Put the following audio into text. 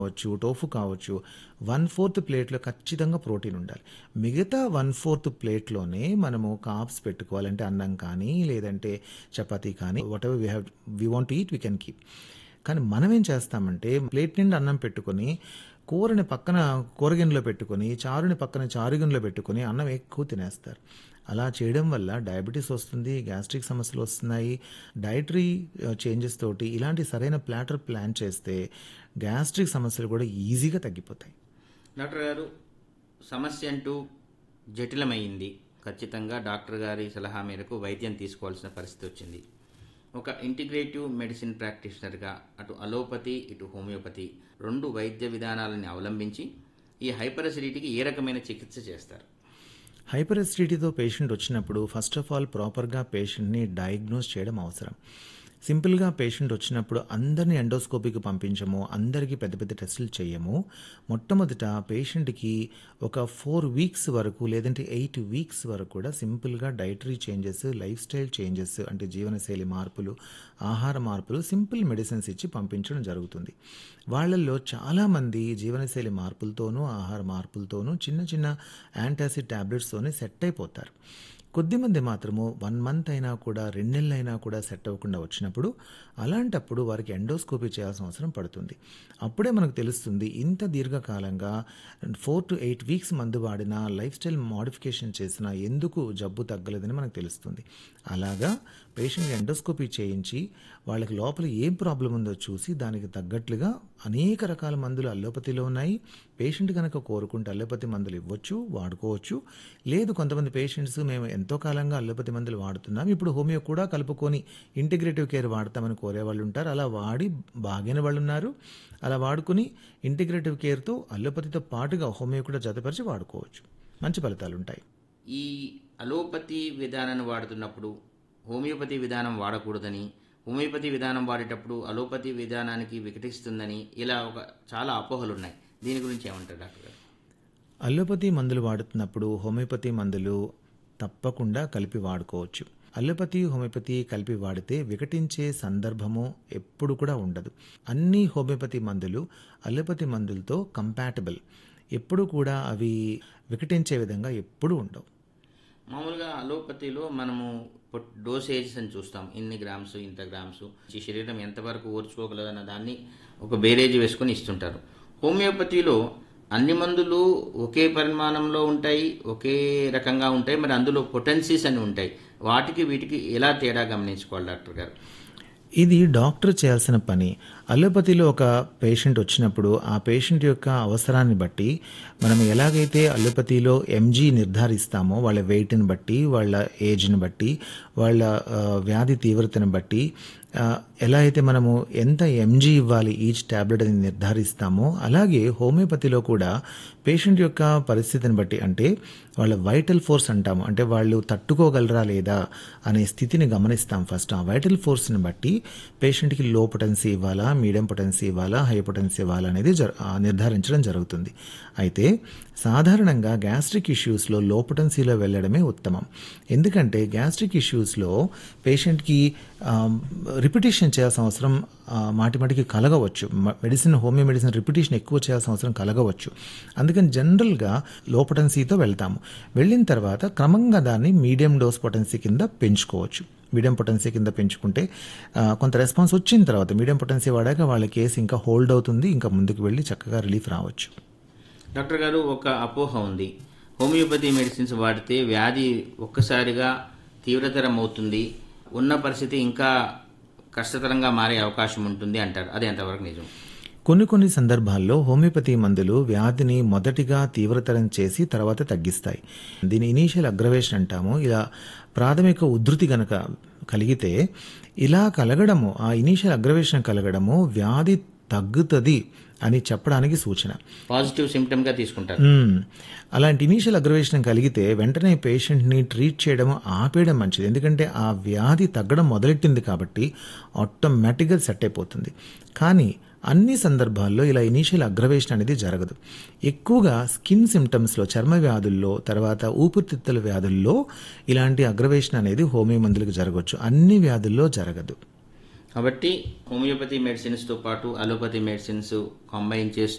కావచ్చు టోఫు కావచ్చు one fourth ప్లేట్లో ఖచ్చితంగా ప్రోటీన్ ఉండాలి మిగతా వన్ ఫోర్త్ ప్లేట్లోనే మనము కాప్స్ పెట్టుకోవాలంటే అన్నం కానీ లేదంటే చపాతీ కానీ whatever we have we want eat we can keep కానీ మనం ఏం చేస్తామంటే ప్లేట్ నిండా అన్నం పెట్టుకొని కూరని పక్కన కూరగిన్నెలో పెట్టుకొని చారుని పక్కన చారుగిన్నెలో పెట్టుకొని అన్నం ఎక్కువ తినేస్తారు అలా చేయడం వల్ల డయాబెటీస్ వస్తుంది గ్యాస్ట్రిక్ సమస్యలు వస్తున్నాయి డైటరీ చేంజెస్ తోటి ఇలాంటి సరైన ప్లాటర్ ప్లాన్ చేస్తే గ్యాస్ట్రిక్ సమస్యలు కూడా ఈజీగా తగ్గిపోతాయి డాక్టర్ గారు సమస్య అంటూ జటిలమైంది ఖచ్చితంగా డాక్టర్ గారి సలహా మేరకు వైద్యం తీసుకోవాల్సిన పరిస్థితి వచ్చింది ఒక ఇంటిగ్రేటివ్ మెడిసిన్ ప్రాక్టీషనర్గా అటు అలోపతి ఇటు హోమియోపతి రెండు వైద్య విధానాలని అవలంబించి ఈ హైపర్ అసిడిటీకి ఏ రకమైన చికిత్స చేస్తారు హైపర్ ఎసిడిటీతో పేషెంట్ వచ్చినప్పుడు ఫస్ట్ ఆఫ్ ఆల్ ప్రాపర్గా పేషెంట్ని డయాగ్నోస్ చేయడం అవసరం సింపుల్గా పేషెంట్ వచ్చినప్పుడు అందరినీ ఎండోస్కోపీకి పంపించము అందరికీ పెద్ద పెద్ద టెస్టులు చేయము మొట్టమొదట పేషెంట్కి ఒక ఫోర్ వీక్స్ వరకు లేదంటే ఎయిట్ వీక్స్ వరకు కూడా సింపుల్గా dietary changes lifestyle changes అంటే జీవనశైలి మార్పులు ఆహార మార్పులు సింపుల్ మెడిసిన్స్ ఇచ్చి పంపించడం జరుగుతుంది వాళ్ళల్లో చాలామంది జీవనశైలి మార్పులతోనూ ఆహార మార్పులతోనూ చిన్న చిన్న యాంటాసిడ్ ట్యాబ్లెట్స్తోనే సెట్ అయిపోతారు కొద్దిమంది మాత్రము వన్ మంత్ అయినా కూడా రెండు నెలలు అయినా కూడా సెట్ అవ్వకుండా వచ్చినప్పుడు అలాంటప్పుడు వారికి ఎండోస్కోపీ చేయాల్సిన అవసరం పడుతుంది అప్పుడే మనకు తెలుస్తుంది ఇంత దీర్ఘకాలంగా ఫోర్ టు ఎయిట్ వీక్స్ మందు వాడినా లైఫ్ స్టైల్ మోడిఫికేషన్ చేసినా ఎందుకు జబ్బు తగ్గలేదని మనకు తెలుస్తుంది అలాగా పేషెంట్ ఎండోస్కోపీ చేయించి వాళ్ళకి లోపల ఏం ప్రాబ్లం ఉందో చూసి దానికి తగ్గట్లుగా అనేక రకాల మందులు అల్లోపతిలో ఉన్నాయి పేషెంట్ కనుక కోరుకుంటే అల్లోపతి మందులు ఇవ్వచ్చు వాడుకోవచ్చు లేదు కొంతమంది పేషెంట్స్ మేము ఎంతో కాలంగా అల్లోపతి మందులు వాడుతున్నాం ఇప్పుడు హోమియో కూడా కలుపుకొని ఇంటిగ్రేటివ్ కేర్ వాడతామని కోరే వాళ్ళు ఉంటారు అలా వాడి బాగైన వాళ్ళు ఉన్నారు అలా వాడుకుని ఇంటిగ్రేటివ్ కేర్తో అల్లోపతితో పాటుగా హోమియో కూడా జతపరిచి వాడుకోవచ్చు మంచి ఫలితాలు ఉంటాయి ఈ అలోపతి విధానాన్ని వాడుతున్నప్పుడు హోమియోపతి విధానం వాడకూడదని హోమియోపతి విధానం వాడేటప్పుడు అలోపతి విధానానికి వికటిస్తుందని ఇలా ఒక చాలా అపోహలు ఉన్నాయి దీని గురించి ఏమంటారు డాక్టర్ గారు అల్లోపతి మందులు వాడుతున్నప్పుడు హోమియోపతి మందులు తప్పకుండా కలిపి వాడుకోవచ్చు అల్లోపతి హోమియోపతి కలిపి వాడితే వికటించే సందర్భము ఎప్పుడు కూడా ఉండదు అన్ని హోమియోపతి మందులు అల్లోపతి మందులతో కంపాటబుల్ ఎప్పుడు కూడా అవి వికటించే విధంగా ఎప్పుడూ ఉండవు మామూలుగా అలోపతిలో మనము డోసేజెస్ అని చూస్తాం ఇన్ని గ్రామ్స్ ఇంత గ్రామ్స్ ఈ శరీరం ఎంతవరకు ఓర్చుకోగలదన్న దాన్ని ఒక బేరేజ్ వేసుకొని ఇస్తుంటారు హోమియోపతిలో అన్ని మందులు ఒకే పరిమాణంలో ఉంటాయి ఒకే రకంగా ఉంటాయి మరి అందులో పొటెన్సీస్ అని ఉంటాయి వాటికి వీటికి ఎలా తేడా గమనించుకోవాలి డాక్టర్ గారు ఇది డాక్టర్ చేయాల్సిన పని అలోపతిలో ఒక పేషెంట్ వచ్చినప్పుడు ఆ పేషెంట్ యొక్క అవసరాన్ని బట్టి మనం ఎలాగైతే అలోపతిలో ఎంజీ నిర్ధారిస్తామో వాళ్ళ వెయిట్ని బట్టి వాళ్ళ ఏజ్ని బట్టి వాళ్ళ వ్యాధి తీవ్రతను బట్టి ఎలా అయితే మనము ఎంత ఎంజీ ఇవ్వాలి ఈచ్ ట్యాబ్లెట్ అని నిర్ధారిస్తామో అలాగే హోమియోపతిలో కూడా పేషెంట్ యొక్క పరిస్థితిని బట్టి అంటే వాళ్ళ వైటల్ ఫోర్స్ అంటాము అంటే వాళ్ళు తట్టుకోగలరా లేదా అనే స్థితిని గమనిస్తాం ఫస్ట్ ఆ వైటల్ ఫోర్స్ని బట్టి పేషెంట్కి లో పొటెన్సీ ఇవ్వాలా మీడియం పొటెన్సీ ఇవ్వాలా హై పొటెన్సీ ఇవ్వాలా అనేది నిర్ధారించడం జరుగుతుంది అయితే సాధారణంగా గ్యాస్ట్రిక్ ఇష్యూస్లో లో పొటెన్సీలో వెళ్ళడమే ఉత్తమం ఎందుకంటే గ్యాస్ట్రిక్ ఇష్యూస్లో పేషెంట్కి రిపిటేషన్ చేయాల్సిన అవసరం మాటి మాటికి కలగవచ్చు మెడిసిన్ హోమియో మెడిసిన్ రిపిటేషన్ ఎక్కువ చేయాల్సిన అవసరం కలగవచ్చు అందుకని జనరల్గా లో పొటెన్సీతో వెళ్తాము వెళ్ళిన తర్వాత క్రమంగా దాన్ని మీడియం డోస్ పొటెన్సీ కింద పెంచుకోవచ్చు మీడియం పొటెన్సీ కింద పెంచుకుంటే కొంత రెస్పాన్స్ వచ్చిన తర్వాత మీడియం పొటెన్సీ వాడాక వాళ్ళ కేసు ఇంకా హోల్డ్ అవుతుంది ఇంకా ముందుకు వెళ్ళి చక్కగా రిలీఫ్ రావచ్చు డాక్టర్ గారు ఒక అపోహ ఉంది హోమియోపతి మెడిసిన్స్ వాడితే వ్యాధి ఒక్కసారిగా తీవ్రతరం అవుతుంది ఉన్న పరిస్థితి ఇంకా కష్టతరంగా మారే అవకాశం ఉంటుంది అంటారు అది ఎంతవరకు నిజం కొన్ని కొన్ని సందర్భాల్లో హోమియోపతి మందులు వ్యాధిని మొదటిగా తీవ్రతరం చేసి తర్వాత తగ్గిస్తాయి దీని ఇనీషియల్ అగ్రవేషన్ అంటాము ఇలా ప్రాథమిక ఉధృతి గనక కలిగితే ఇలా కలగడము ఆ ఇనీషియల్ అగ్రవేషన్ కలగడము వ్యాధి తగ్గుతుంది అని చెప్పడానికి సూచన పాజిటివ్ సిమ్టమ్ గా తీసుకుంటారు అలాంటి ఇనీషియల్ అగ్రవేషన్ కలిగితే వెంటనే పేషెంట్ని ట్రీట్ చేయడం ఆపేయడం మంచిది ఎందుకంటే ఆ వ్యాధి తగ్గడం మొదలెట్టింది కాబట్టి ఆటోమేటిక్గా సెట్ అయిపోతుంది కానీ అన్ని సందర్భాల్లో ఇలా ఇనీషియల్ అగ్రవేషన్ అనేది జరగదు ఎక్కువగా స్కిన్ సిమ్టమ్స్లో చర్మ వ్యాధుల్లో తర్వాత ఊపిరితిత్తుల వ్యాధుల్లో ఇలాంటి అగ్రవేషన్ అనేది హోమియో మందులకు జరగవచ్చు అన్ని వ్యాధుల్లో జరగదు కాబట్టి హోమియోపతి మెడిసిన్స్తో పాటు అలోపతి మెడిసిన్స్ కంబైన్ చేస్తూ